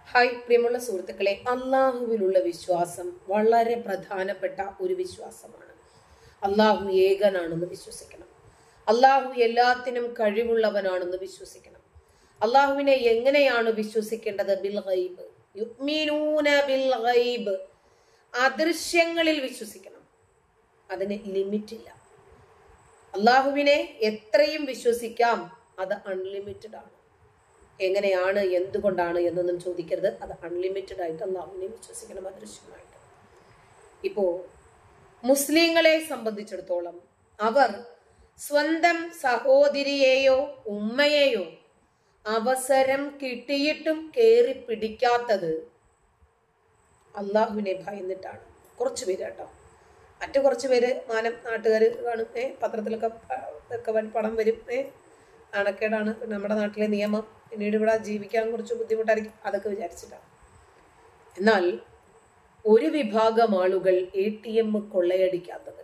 Hi പ്രിയമുള്ള സുഹൃത്തുക്കളെ അള്ളാഹുവിലുള്ള വിശ്വാസം വളരെ പ്രധാനപ്പെട്ട ഒരു വിശ്വാസമാണ് അള്ളാഹു ഏകനാണെന്ന് വിശ്വസിക്കണം അള്ളാഹു എല്ലാത്തിനും കഴിവുള്ളവനാണെന്ന് വിശ്വസിക്കണം അള്ളാഹുവിനെ എങ്ങനെയാണ് വിശ്വസിക്കേണ്ടത് ബിൽ ഗൈബ് യുഅ്മിനൂന ബിൽ ഗൈബ് അദൃശ്യങ്ങളിൽ വിശ്വസിക്കണം അതിന് ലിമിറ്റ് ഇല്ല അള്ളാഹുവിനെ എത്രയും വിശ്വസിക്കാം അത് അൺലിമിറ്റഡ് ആണ് എങ്ങനെയാണ് എന്തുകൊണ്ടാണ് എന്നൊന്നും ചോദിക്കരുത് അത് അൺലിമിറ്റഡ് ആയിട്ട് അള്ളാഹുവിനെ വിശ്വസിക്കണം അദൃശ്യമായിട്ട് ഇപ്പോ മുസ്ലിങ്ങളെ സംബന്ധിച്ചിടത്തോളം അവർ സ്വന്തം സഹോദരിയെയോ ഉമ്മയെയോ അവസരം കിട്ടിയിട്ടും കയറി പിടിക്കാത്തത് അള്ളാഹുവിനെ ഭയന്നിട്ടാണ് കുറച്ചു പേര് കേട്ടോ മറ്റു കുറച്ച് പേര് മാനം നാട്ടുകാർ കാണും ഏ പത്രത്തിലൊക്കെ പ- ഒക്കെ വൻ പടം വരും ഏ നാണക്കേടാണ് നമ്മുടെ നാട്ടിലെ നിയമം പിന്നീട് ഇവിടെ ജീവിക്കാൻ കുറച്ച് ബുദ്ധിമുട്ടായിരിക്കും അതൊക്കെ വിചാരിച്ചിട്ടാണ് എന്നാൽ ഒരു വിഭാഗം ആളുകൾ എ ടി എം കൊള്ളയടിക്കാത്തത്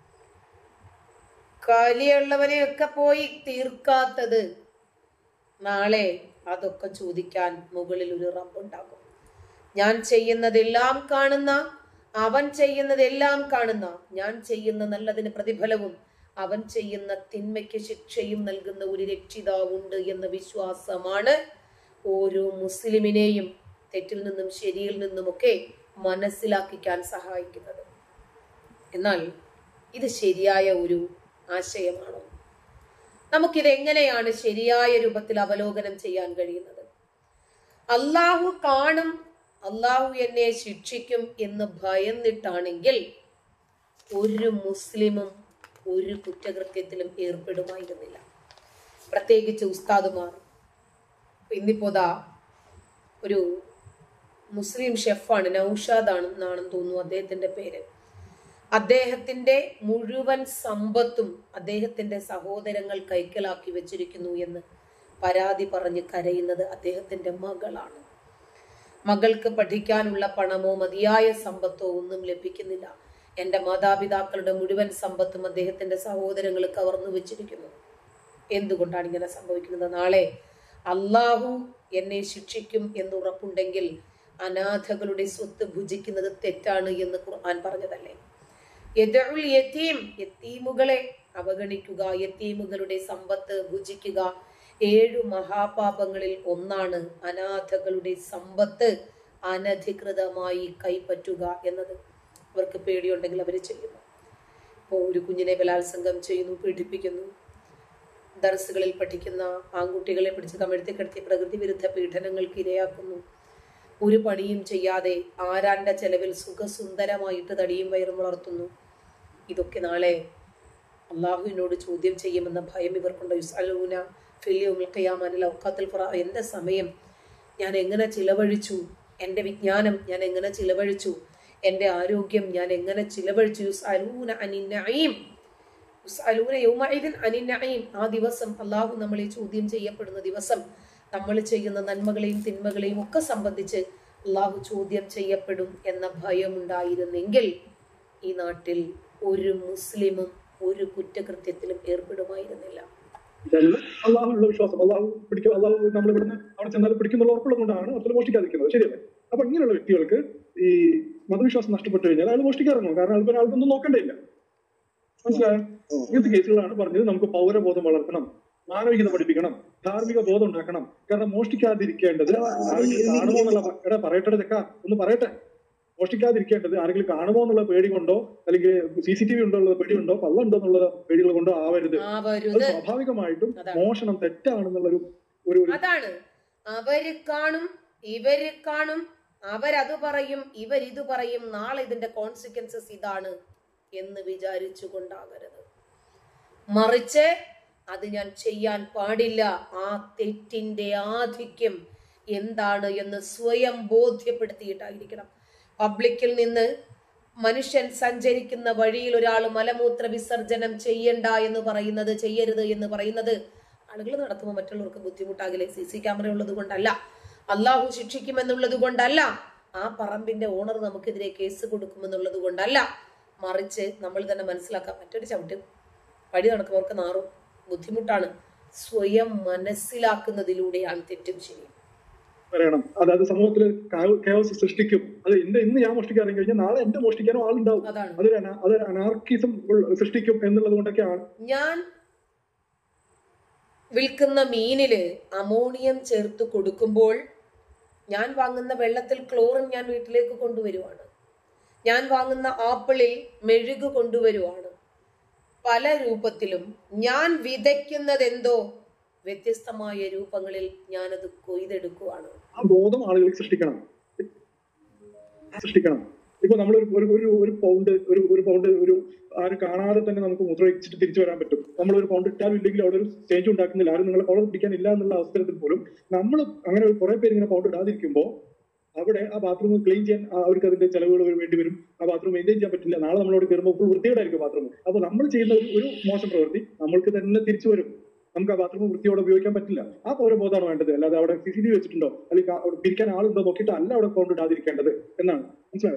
കാലിയുള്ളവനെയൊക്കെ പോയി തീർക്കാത്തത് നാളെ അതൊക്കെ ചോദിക്കാൻ മുകളിൽ ഒരു റബ്ബുണ്ടാകും ഞാൻ ചെയ്യുന്നതെല്ലാം കാണുന്ന അവൻ ചെയ്യുന്നതെല്ലാം കാണുന്ന ഞാൻ ചെയ്യുന്ന നല്ലതിന് പ്രതിഫലവും അവൻ ചെയ്യുന്ന തിന്മയ്ക്ക് ശിക്ഷയും നൽകുന്ന ഒരു രക്ഷിതാവുണ്ട് എന്ന വിശ്വാസമാണ് ഓരോ മുസ്ലിമിനെയും തെറ്റിൽ നിന്നും ശരിയിൽ നിന്നുമൊക്കെ മനസ്സിലാക്കിക്കാൻ സഹായിക്കുന്നത് എന്നാൽ ഇത് ശരിയായ ഒരു ആശയമാണോ നമുക്കിത് എങ്ങനെയാണ് ശരിയായ രൂപത്തിൽ അവലോകനം ചെയ്യാൻ കഴിയുന്നത് അള്ളാഹു കാണും അള്ളാഹു എന്നെ ശിക്ഷിക്കും എന്ന് ഭയന്നിട്ടാണെങ്കിൽ ഒരു മുസ്ലിമും ഒരു കുറ്റകൃത്യത്തിലും ഏർപ്പെടുമായിരുന്നില്ല പ്രത്യേകിച്ച് ഉസ്താദുമാർ ഇന്നിപ്പോതാ ഒരു മുസ്ലിം ഷെഫാണ് നൌഷാദ് ആണെന്നാണെന്ന് തോന്നുന്നു അദ്ദേഹത്തിന്റെ പേര് അദ്ദേഹത്തിന്റെ മുഴുവൻ സമ്പത്തും അദ്ദേഹത്തിന്റെ സഹോദരങ്ങൾ കൈക്കലാക്കി വെച്ചിരിക്കുന്നു എന്ന് പരാതി പറഞ്ഞ് കരയുന്നത് അദ്ദേഹത്തിന്റെ മകളാണ് മകൾക്ക് പഠിക്കാനുള്ള പണമോ മതിയായ സമ്പത്തോ ഒന്നും ലഭിക്കുന്നില്ല എന്റെ മാതാപിതാക്കളുടെ മുഴുവൻ സമ്പത്തും അദ്ദേഹത്തിന്റെ സഹോദരങ്ങൾ കവർന്നു വെച്ചിരിക്കുന്നു എന്തുകൊണ്ടാണ് ഇങ്ങനെ സംഭവിക്കുന്നത് നാളെ അള്ളാഹു എന്നെ ശിക്ഷിക്കും എന്ന് ഉറപ്പുണ്ടെങ്കിൽ അനാഥകളുടെ സ്വത്ത് ഭുജിക്കുന്നത് തെറ്റാണ് എന്ന് ഖുർആൻ പറഞ്ഞതല്ലേ യദഉൽ യതീം യത്തീമുകളെ അവഗണിക്കുക യത്തീമുകളുടെ സമ്പത്ത് ഭുജിക്കുക ഏഴു മഹാപാപങ്ങളിൽ ഒന്നാണ് അനാഥകളുടെ സമ്പത്ത് അനധികൃതമായി കൈപ്പറ്റുക എന്നത് അവർക്ക് പേടിയുണ്ടെങ്കിൽ അവർ ചെയ്യുന്നു ഇപ്പോൾ ഒരു കുഞ്ഞിനെ ബലാത്സംഗം ചെയ്യുന്നു പീഡിപ്പിക്കുന്നു ദർസുകളിൽ പഠിക്കുന്ന ആൺകുട്ടികളെ പിടിച്ച് കമിഴ്ത്തി കിടത്തി പ്രകൃതി വിരുദ്ധ പീഡനങ്ങൾക്ക് ഇരയാക്കുന്നു ഒരു പണിയും ചെയ്യാതെ ആരാന്റെ ചെലവിൽ സുഖസുന്ദരമായിട്ട് തടിയും വയറും വളർത്തുന്നു ഇതൊക്കെ നാളെ അള്ളാഹുവിനോട് ചോദ്യം ചെയ്യുമെന്ന ഭയം ഇവർക്കുണ്ട് യുസലൂന ഫിലിയുൽ ഔക്കാത്തിൽ ഫറ എൻ്റെ സമയം ഞാൻ എങ്ങനെ ചിലവഴിച്ചു എൻ്റെ വിജ്ഞാനം ഞാൻ എങ്ങനെ ചിലവഴിച്ചു എൻ്റെ ആരോഗ്യം ഞാൻ എങ്ങനെ ചിലവഴിച്ചു യുസലൂന അനിന്നഈം യുസ്അലൂന യൗമഇദിൻ അനിൻ നഈം ആ ദിവസം അള്ളാഹു നമ്മളെ ചോദ്യം ചെയ്യപ്പെടുന്ന ദിവസം നമ്മൾ ചെയ്യുന്ന നന്മകളെയും തിന്മകളെയും ഒക്കെ സംബന്ധിച്ച് അള്ളാഹു ചോദ്യം ചെയ്യപ്പെടും എന്ന ഭയമുണ്ടായിരുന്നെങ്കിൽ ഈ നാട്ടിൽ ഒരു മുസ്ലിമും ഒരു കുറ്റകൃത്യത്തിലും ഏർപ്പെടുമായിരുന്നില്ല ഇതല്ല അള്ളാഹുള്ള വിശ്വാസം അള്ളാഹു പിടിക്കും അള്ളാഹു നമ്മൾ ഇവിടുന്ന് അവിടെ ചെന്നാൽ പിടിക്കുന്നുള്ള ഉറപ്പുള്ളത് കൊണ്ടാണ് അത്ര മോഷ്ടിക്കാതിരിക്കുന്നത് ശരിയല്ലേ അപ്പൊ ഇങ്ങനെയുള്ള വ്യക്തികൾക്ക് ഈ മതവിശ്വാസം നഷ്ടപ്പെട്ടു കഴിഞ്ഞാൽ അയാൾ മോഷ്ടിക്കാറുണ്ടോ കാരണം അയാൾക്ക് അയാൾക്കൊന്നും നോക്കണ്ടേയില്ല മനസ്സിലായോ ഇങ്ങനത്തെ കേസുകളാണ് പറഞ്ഞത് നമുക്ക് പൗരബോധം വളർത്തണം മാനവികത പഠിപ്പിക്കണം ധാർമ്മിക ബോധം ഉണ്ടാക്കണം കാരണം മോഷ്ടിക്കാതിരിക്കേണ്ടത് ആരെങ്കിലും കാണുമോ എന്നുള്ള എടാ പറയട്ടെ ചെക്ക ഒന്ന് പറയട്ടെ മോഷ്ടിക്കാതിരിക്കേണ്ടത് ആരെങ്കിലും കാണുമോ എന്നുള്ള പേടി കൊണ്ടോ അല്ലെങ്കിൽ സി സി ടി വി ഉണ്ടോ എന്നുള്ള പേടി ഉണ്ടോ പള്ളം ഉണ്ടോ എന്നുള്ള പേടികൾ കൊണ്ടോ ആവരുത് അത് ആവരുത് സ്വാഭാവികമായിട്ടും അതാണ്. മോഷണം തെറ്റാണെന്നുള്ളൊരു ഒരു ഒരു അതാണ് അവര് കാണും ഇവര് കാണും അവരത് പറയും ഇവരിത് പറയും നാളെ ഇതിന്റെ കോൺസിക്വൻസസ് ഇതാണ് എന്ന് വിചാരിച്ചു കൊണ്ടാകരുത് മറിച്ച് അത് ഞാൻ ചെയ്യാൻ പാടില്ല ആ തെറ്റിന്റെ ആധിക്യം എന്താണ് എന്ന് സ്വയം ബോധ്യപ്പെടുത്തിയിട്ടായിരിക്കണം പബ്ലിക്കിൽ നിന്ന് മനുഷ്യൻ സഞ്ചരിക്കുന്ന വഴിയിൽ ഒരാൾ മലമൂത്ര വിസർജനം ചെയ്യണ്ട എന്ന് പറയുന്നത് ചെയ്യരുത് എന്ന് പറയുന്നത് ആളുകൾ നടക്കുമ്പോൾ മറ്റുള്ളവർക്ക് ബുദ്ധിമുട്ടാകില്ലേ സി സി ക്യാമറ ഉള്ളത് കൊണ്ടല്ല അള്ളാഹു ശിക്ഷിക്കുമെന്നുള്ളത് കൊണ്ടല്ല ആ പറമ്പിന്റെ ഓണർ നമുക്കെതിരെ കേസ് കൊടുക്കുമെന്നുള്ളത് കൊണ്ടല്ല മറിച്ച് നമ്മൾ തന്നെ മനസ്സിലാക്കാം മറ്റൊരു ചവിട്ട് വഴി നടക്കുന്നവർക്ക് നാറും ബുദ്ധിമുട്ടാണ് സ്വയം മനസ്സിലാക്കുന്നതിലൂടെയാണ് തെറ്റും ശരിയും പറയണം അതായത് സമൂഹത്തിൽ കേവസ് സൃഷ്ടിക്കും അത് എന്റെ ഇന്ന് ഞാൻ മോഷ്ടിക്കാൻ ഇറങ്ങി കഴിഞ്ഞാൽ നാളെ എന്റെ മോഷ്ടിക്കാനും ആളുണ്ടാവും അതാണ് അതൊരു അന- അതൊരു അനാർക്കിസം സൃഷ്ടിക്കും എന്നുള്ളത് കൊണ്ടൊക്കെയാണ് ഞാൻ വിൽക്കുന്ന മീനില് അമോണിയം ചേർത്ത് കൊടുക്കുമ്പോൾ ഞാൻ വാങ്ങുന്ന വെള്ളത്തിൽ ക്ലോറിൻ ഞാൻ വീട്ടിലേക്ക് കൊണ്ടുവരുവാണ് ഞാൻ വാങ്ങുന്ന ആപ്പിളിൽ മെഴുക് കൊണ്ടുവരുവാണ് പല രൂപത്തിലും ഞാൻ വിതയ്ക്കുന്നത് എന്തോ വ്യത്യസ്തമായ രൂപങ്ങളിൽ ഞാനത് കൊയ്തെടുക്കുവാണ് ആ ബോധം ആളുകൾക്ക് സൃഷ്ടിക്കണം സൃഷ്ടിക്കണം ഇപ്പൊ നമ്മൾ ഒരു ഒരു- ഒരു ഒരു പൗണ്ട് ഒരു ഒരു പൗണ്ട് ഒരു ആരും കാണാതെ തന്നെ നമുക്ക് മുദ്രവെച്ചിട്ട് തിരിച്ചു വരാൻ പറ്റും നമ്മൾ ഒരു പൗണ്ട് ഇട്ടാലും ഇല്ലെങ്കിൽ അവിടെ ഒരു ചേഞ്ച് ഉണ്ടാക്കുന്നില്ല ആരും നിങ്ങളെ കോളം പിടിക്കാനില്ല എന്നുള്ള അവസരത്തിൽ പോലും നമ്മൾ അങ്ങനെ ഒരു കുറെ പേര് ഇങ്ങനെ പൗണ്ട് ഇടാതിരിക്കുമ്പോൾ അവിടെ ആ ബാത്റൂം ക്ലീൻ ചെയ്യാൻ ആ അവർക്ക് അതിന്റെ ചെലവുകൾ വേണ്ടി വരും ആ ബാത്റൂം മെയിൻറ്റെയിൻ ചെയ്യാൻ പറ്റില്ല നാളെ നമ്മളോട് കയറുമ്പോൾ ഫുൾ വൃത്തിയോടായിരിക്കും ബാത്റൂം അപ്പൊ നമ്മൾ ചെയ്യുന്ന ഒരു ഒരു മോശം പ്രവൃത്തി നമ്മൾക്ക് തന്നെ തിരിച്ചു വരും നമുക്ക് ആ ബാത്റൂം വൃത്തിയോടെ ഉപയോഗിക്കാൻ പറ്റില്ല ആ പൗരബോധമാണ് വേണ്ടത് അല്ലാതെ അവിടെ സി സി ടി വി വെച്ചിട്ടുണ്ടോ അല്ലെങ്കിൽ അവിടെ പിരിക്കാൻ ആളുണ്ടോ നോക്കിയിട്ട് അല്ല അവിടെ പൗണ്ട് ഇടാതിരിക്കേണ്ടത് എന്നാണ് മനസ്സിലായോ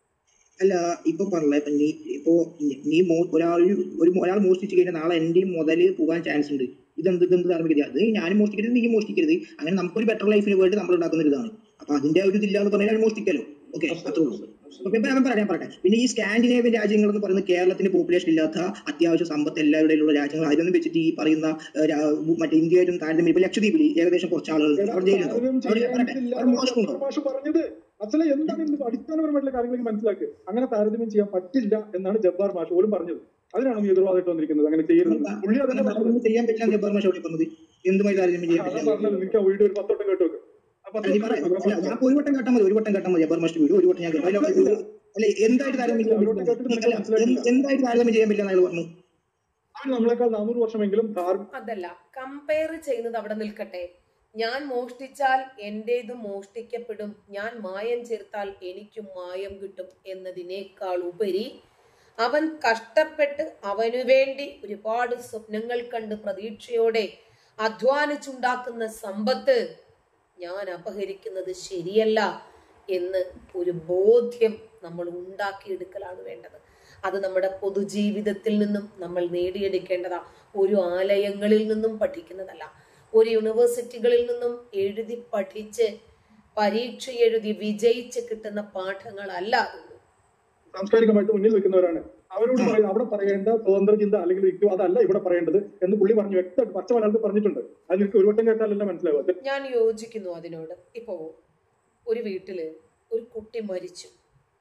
അല്ല ഇപ്പൊ പറഞ്ഞ ഇപ്പൊ നീ ഇപ്പോ നീ മോ- ഒരാൾ ഒരു ഒരാൾ മോഷ്ടിച്ചു കഴിഞ്ഞാൽ നാളെ എന്റെയും മുതല് പോകാൻ ചാൻസ് ഉണ്ട് ഇതെന്ത് ഇതെന്ത് ധാർമ്മികത അത് ഞാനും മോഷ്ടിക്കരുത് നീ മോഷ്ടിക്കരുത് അങ്ങനെ നമുക്കൊരു ബെറ്റർ ലൈഫിന് വേണ്ടി നമ്മൾ ഉണ്ടാക്കുന്ന ഒരു ഇതാണ് അപ്പൊ അതിന്റെ ഒരു ഇതില്ല എന്ന് പറഞ്ഞാൽ മോഷ്ടിക്കലോ ഓക്കെ അത്രേ ഉള്ളൂ ഓക്കെ ഇപ്പൊ ഞാൻ പറയാം പറയട്ടെ പിന്നെ ഈ സ്കാൻഡിനേഷ്യൻ രാജ്യങ്ങൾ എന്ന് പറയുന്നത് കേരളത്തിന് പോപ്പുലേഷൻ ഇല്ലാത്ത അത്യാവശ്യ സമ്പത്ത് എല്ലാവരുടെയും ഉള്ള രാജ്യങ്ങൾ അതിനൊന്നും വെച്ചിട്ട് ഈ പറയുന്ന ഏഹ്, രാ- മറ്റേ ഇന്ത്യയായിട്ടും താരതമ്യം ഇപ്പൊ ലക്ഷദ്വീപിൽ ഏകദേശം കുറച്ച് ആളുകൾ അവിടെ ജയിലുണ്ടോ താരതമ്യം അവിടെ ചെയ്യാൻ പറയട്ടെ പറ്റില്ല അവിടെ എന്നാണ് മോശമുണ്ടോ ജബ്ബാർ മാഷ് പറഞ്ഞത് അസല എന്താണ് ഇതിന്റെ അടിസ്ഥാനപരമായിട്ടുള്ള കാര്യങ്ങൾ മനസ്സിലാക്കുക അങ്ങനെ താരതമ്യം ചെയ്യാൻ പറ്റില്ല എന്നാണ് ജബ്ബാർ മാഷ് പോലും പറഞ്ഞത് അതിനാണ് നീ എതിർവാദമായിട്ട് വന്നിരിക്കുന്നത് അങ്ങനെ ചെയ്യരുത് പുള്ളി അതന്നെ പറഞ്ഞത് താരതമ്യം ചെയ്യാൻ പറ്റില്ല ജബ്ബാർ മാഷ് അവിടെ പറഞ്ഞത് എന്തുമായി താരതമ്യം ചെയ്യാൻ അതാ പറ്റില്ല പറഞ്ഞത് നിനക്ക് ആ വീഡിയോ ഒരു പത്തോട്ടം കേട്ട് വെക്ക് ആ അല്ല, ഈ പറ- അല്ല, ഞാൻ പത്തോട്ടം ഒരു വട്ടം കേട്ടാൽ മതി ഒരു വട്ടം കേട്ടാൽ മതി ജബ്ബാർ മാസ്റ്റർ വീഡിയോ ഒരു വട്ടം ഞാൻ കേട്ടു അതിൽ ഒരു- അല്ല എന്തായിട്ട് താരതമ്യം ചെയ്യാൻ ഒരു വട്ടം കേട്ടിട്ട് നിനക്ക് പറ്റില്ല? അല്ല, എന്ത്- എന്തായിട്ട് താരതമ്യം ചെയ്യാൻ പറ്റില്ല അയാൾ പറഞ്ഞു അവൻ നമ്മളെക്കാൾ നാനൂറ് വർഷമെങ്കിലും ധാർമ്മിക അതല്ല കമ്പയർ ചെയ്യുന്നത് അവിടെ നിൽക്കട്ടെ ഞാൻ മോഷ്ടിച്ചാൽ എന്റേതും മോഷ്ടിക്കപ്പെടും ഞാൻ മായം ചേർത്താൽ എനിക്കും മായം കിട്ടും എന്നതിനേക്കാൾ ഉപരി അവൻ കഷ്ടപ്പെട്ട് അവനു വേണ്ടി ഒരുപാട് സ്വപ്നങ്ങൾ കണ്ട് പ്രതീക്ഷയോടെ അധ്വാനിച്ചുണ്ടാക്കുന്ന സമ്പത്ത് ഞാൻ അപഹരിക്കുന്നത് ശരിയല്ല എന്ന് ഒരു ബോധ്യം നമ്മൾ ഉണ്ടാക്കിയെടുക്കലാണ് വേണ്ടത് അത് നമ്മുടെ പൊതുജീവിതത്തിൽ നിന്നും നമ്മൾ നേടിയെടുക്കേണ്ടതാ ഒരു ആലയങ്ങളിൽ നിന്നും പഠിക്കുന്നതല്ല ഒരു യൂണിവേഴ്സിറ്റികളിൽ നിന്നും എഴുതി പഠിച്ച് പരീക്ഷ എഴുതി വിജയിച്ച് കിട്ടുന്ന പാഠങ്ങളല്ല അതൊന്നും സാംസ്കാരികമായിട്ട് മുന്നിൽ വെക്കുന്നവരാണ് അവരോട് പറയുന്നത് അവിടെ പറയേണ്ട സ്വതന്ത്ര ചിന്ത അല്ലെങ്കിൽ യുക്തി അതല്ല ഇവിടെ പറയേണ്ടത് എന്ന് പുള്ളി പറഞ്ഞു വ്യക്തമായിട്ട് പച്ച മലയാളത്തിൽ പറഞ്ഞിട്ടുണ്ട് അത് നിനക്ക് ഒരു വട്ടം കേട്ടാലല്ല മനസ്സിലാവും അത് ഞാൻ യോജിക്കുന്നു അതിനോട് ഇപ്പോ ഒരു വീട്ടില് ഒരു കുട്ടി മരിച്ചു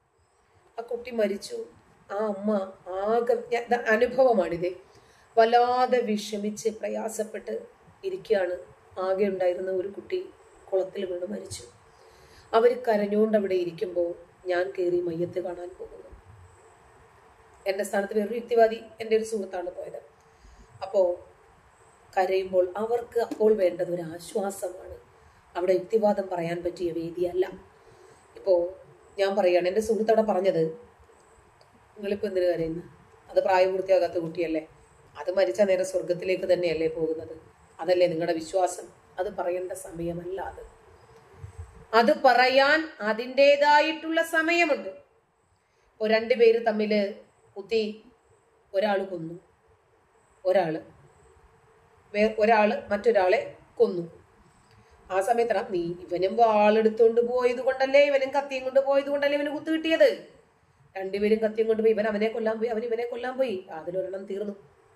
ആ കുട്ടി മരിച്ചു ആ അമ്മ ആകെ ഞാൻ- ദാ അനുഭവമാണിത് വല്ലാതെ വിഷമിച്ച് പ്രയാസപ്പെട്ട് ഇരിക്കുകയാണ് ആകെ ഉണ്ടായിരുന്ന ഒരു കുട്ടി കുളത്തിൽ വീണ് മരിച്ചു അവർ കരഞ്ഞുകൊണ്ട് അവിടെ ഇരിക്കുമ്പോൾ ഞാൻ കയറി മയ്യത്ത് കാണാൻ പോകുന്നു എൻ്റെ സ്ഥാനത്ത് വേറൊരു യുക്തിവാദി എൻ്റെ ഒരു സുഹൃത്താണ് പോയത് അപ്പോൾ കരയുമ്പോൾ അവർക്ക് അപ്പോൾ വേണ്ടത് ഒരു ആശ്വാസമാണ് അവിടെ യുക്തിവാദം പറയാൻ പറ്റിയ വേദിയല്ല ഇപ്പോൾ ഞാൻ പറയുകയാണ് എൻ്റെ സുഹൃത്ത് അവിടെ പറഞ്ഞത് നിങ്ങളിപ്പോൾ എന്തിനു കരയുന്നു അത് പ്രായപൂർത്തിയാകാത്ത കുട്ടിയല്ലേ അത് മരിച്ച നേരെ സ്വർഗത്തിലേക്ക് തന്നെയല്ലേ പോകുന്നത് അതല്ലേ നിങ്ങളുടെ വിശ്വാസം അത് പറയേണ്ട സമയമല്ല അത് അത് പറയാൻ അതിൻ്റെതായിട്ടുള്ള സമയമുണ്ട് ഇപ്പോൾ രണ്ടുപേര് തമ്മിൽ കുത്തി ഒരാൾ കൊന്നു ഒരാള് വേ ഒരാള് മറ്റൊരാളെ കൊന്നു ആ സമയത്താണ് നീ ഇവനും വാളെടുത്തോണ്ട് പോയത് കൊണ്ടല്ലേ ഇവനും കത്തിയും കൊണ്ട് പോയത് കൊണ്ടല്ലേ ഇവന് കുത്തു കിട്ടിയത് രണ്ടുപേരും കത്തിയും കൊണ്ട് പോയി ഇവൻ അവനെ കൊല്ലാൻ പോയി അവൻ ഇവനെ കൊല്ലാൻ പോയി അതിലൊരെണ്ണം തീർന്നു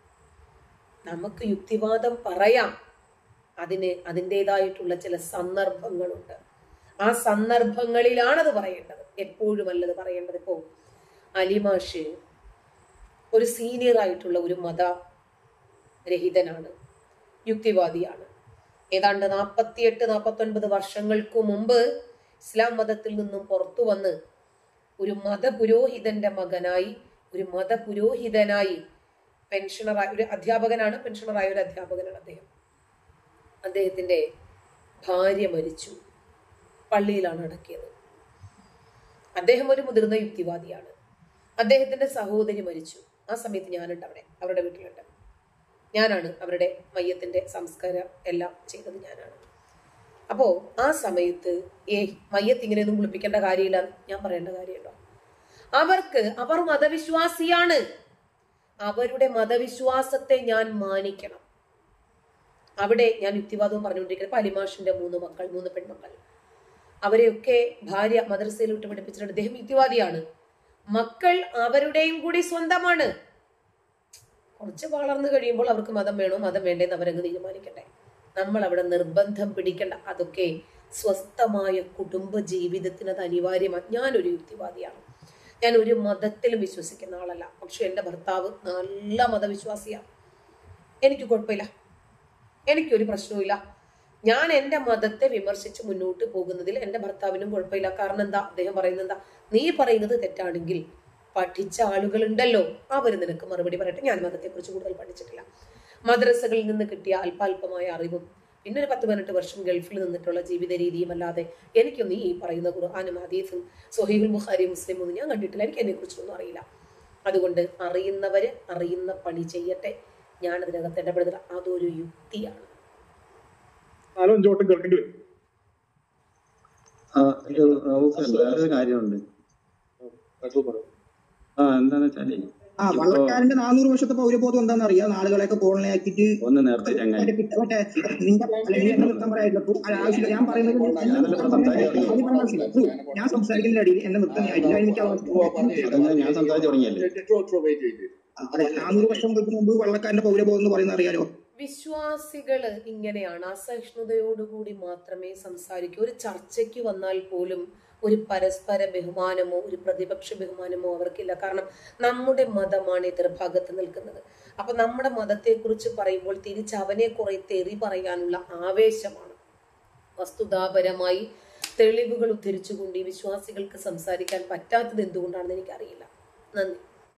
നമുക്ക് യുക്തിവാദം പറയാം അതിന് അതിൻ്റെതായിട്ടുള്ള ചില സന്ദർഭങ്ങളുണ്ട് ആ സന്ദർഭങ്ങളിലാണത് പറയേണ്ടത് എപ്പോഴും അല്ലത് പറയേണ്ടത് ഇപ്പോൾ അലിമാഷ് ഒരു സീനിയർ ആയിട്ടുള്ള ഒരു മത രഹിതനാണ് യുക്തിവാദിയാണ് ഏതാണ്ട് നാൽപ്പത്തിയെട്ട് നാൽപ്പത്തൊൻപത് വർഷങ്ങൾക്ക് മുമ്പ് ഇസ്ലാം മതത്തിൽ നിന്നും പുറത്തു വന്ന് ഒരു മതപുരോഹിതന്റെ മകനായി ഒരു മതപുരോഹിതനായി പെൻഷനറായ ഒരു അധ്യാപകനാണ് പെൻഷനറായ ഒരു അധ്യാപകനാണ് അദ്ദേഹം അദ്ദേഹത്തിന്റെ ഭാര്യ മരിച്ചു പള്ളിയിലാണ് അടക്കിയത് അദ്ദേഹം ഒരു മുതിർന്ന യുക്തിവാദിയാണ് അദ്ദേഹത്തിന്റെ സഹോദരി മരിച്ചു ആ സമയത്ത് ഞാനുണ്ട് അവിടെ അവരുടെ വീട്ടിലുണ്ട് ഞാനാണ് അവരുടെ മയ്യത്തിന്റെ സംസ്കാരം എല്ലാം ചെയ്തത് ഞാനാണ് അപ്പോ ആ സമയത്ത് ഏ മയ്യത്ത് ഇങ്ങനെയൊന്നും കുളിപ്പിക്കേണ്ട കാര്യമില്ല ഞാൻ പറയേണ്ട കാര്യമുണ്ടോ അവർക്ക് അവർ മതവിശ്വാസിയാണ് അവരുടെ മതവിശ്വാസത്തെ ഞാൻ മാനിക്കണം അവിടെ ഞാൻ യുക്തിവാദവും പറഞ്ഞുകൊണ്ടിരിക്കുന്നത് ഇപ്പൊ അലിമാഷിന്റെ മൂന്ന് മക്കൾ മൂന്ന് പെൺമക്കൾ അവരെയൊക്കെ ഭാര്യ മദ്രസയിൽ വിട്ട് പഠിപ്പിച്ചിട്ടുണ്ട് അദ്ദേഹം യുക്തിവാദിയാണ് മക്കൾ അവരുടെയും കൂടി സ്വന്തമാണ് കുറച്ച് വളർന്നു കഴിയുമ്പോൾ അവർക്ക് മതം വേണോ മതം വേണ്ടേന്ന് അവരങ്ങ് തീരുമാനിക്കട്ടെ നമ്മൾ അവിടെ നിർബന്ധം പിടിക്കണ്ട അതൊക്കെ സ്വസ്ഥമായ കുടുംബ ജീവിതത്തിന് അത് അനിവാര്യമാണ് ഞാനൊരു യുക്തിവാദിയാണ് ഞാൻ ഒരു മതത്തിലും വിശ്വസിക്കുന്ന ആളല്ല പക്ഷെ എൻ്റെ ഭർത്താവ് നല്ല മതവിശ്വാസിയാണ് എനിക്ക് കുഴപ്പമില്ല എനിക്കൊരു പ്രശ്നവുമില്ല ഞാൻ എൻ്റെ മതത്തെ വിമർശിച്ച് മുന്നോട്ട് പോകുന്നതിൽ എൻ്റെ ഭർത്താവിനും കുഴപ്പമില്ല കാരണം എന്താ അദ്ദേഹം പറയുന്നത് എന്താ നീ പറയുന്നത് തെറ്റാണെങ്കിൽ പഠിച്ച ആളുകളുണ്ടല്ലോ അവർ നിനക്ക് മറുപടി പറയട്ടെ ഞാൻ മതത്തെക്കുറിച്ച് കൂടുതൽ പഠിച്ചിട്ടില്ല മദ്രസകളിൽ നിന്ന് കിട്ടിയ അല്പാൽപമായ അറിവും പിന്നെ ഒരു പത്ത് പതിനെട്ട് വർഷം ഗൾഫിൽ നിന്നിട്ടുള്ള ജീവിത രീതിയും അല്ലാതെ എനിക്കൊന്നും ഈ പറയുന്ന ഖുർആാനും ഹദീസും സൊഹീബുൽ ബുഖാരി മുസ്ലിം ഒന്നും ഞാൻ കണ്ടിട്ടില്ല എനിക്ക് അതിനെ കുറിച്ചൊന്നും അറിയില്ല അതുകൊണ്ട് അറിയുന്നവര് അറിയുന്ന പണി ചെയ്യട്ടെ ഞാൻ അതിനകത്ത് ഇടപെടുന്നില്ല അതൊരു യുക്തിയാണ് നാലോ അഞ്ചോ വട്ടം കേൾക്കേണ്ടി വരും ആ, ഇത് നമുക്ക് വേറൊരു കാര്യമുണ്ട് അടുത്തത് പറയൂ. ആ എന്താന്ന് വെച്ചാലേ ആ ഇപ്പൊ വള്ളക്കാരന്റെ നാനൂറ് വർഷത്തെ പൗരബോധം എന്താണെന്ന് അറിയാം നാളുകളെയൊക്കെ കോളനിയാക്കിയിട്ട് ഒന്ന് നേരത്തെ ചങ്ങായി മറ്റേ കിട്ട- മറ്റേ നിന്റെ അല്ല, നീ എന്നെ നിർത്താൻ പറയാനില്ല ഇപ്പൊ. അത് ആവശ്യമില്ല ഞാൻ പറയുന്നത് നീ- നീ നിർത്താൻ പറയാനില്ല. അത് പറയാൻ ആവശ്യമില്ല. ഉം. ഞാൻ സംസാരിക്കുന്നതിന്റെ ഇടയിൽ എന്നെ നിർത്താൻ ഇല്ല എനിക്ക് അതെന്താ ഞാൻ സംസാരിച്ചു തുടങ്ങിയല്ലേ അതെ നാനൂറ് വർഷം മുമ്പ് വള്ളക്കാരന്റെ പൗരബോധം എന്ന് പറയുന്നത് അറിയാലോ വിശ്വാസികള് ഇങ്ങനെയാണ് അസഹിഷ്ണുതയോടുകൂടി മാത്രമേ സംസാരിക്കൂ ഒരു ചർച്ചയ്ക്ക് വന്നാൽ പോലും ഒരു പരസ്പര ബഹുമാനമോ ഒരു പ്രതിപക്ഷ ബഹുമാനമോ അവർക്കില്ല കാരണം നമ്മുടെ മതമാണ് എതിർഭാഗത്ത് നിൽക്കുന്നത് അപ്പൊ നമ്മുടെ മതത്തെക്കുറിച്ച് പറയുമ്പോൾ തിരിച്ച് അവനെ കുറെ തെറി പറയാനുള്ള ആവേശമാണ് വസ്തുതാപരമായി തെളിവുകൾ ഉദ്ധരിച്ചുകൊണ്ട് ഈ വിശ്വാസികൾക്ക് സംസാരിക്കാൻ പറ്റാത്തത് എന്തുകൊണ്ടാണെന്ന് എനിക്കറിയില്ല നന്ദി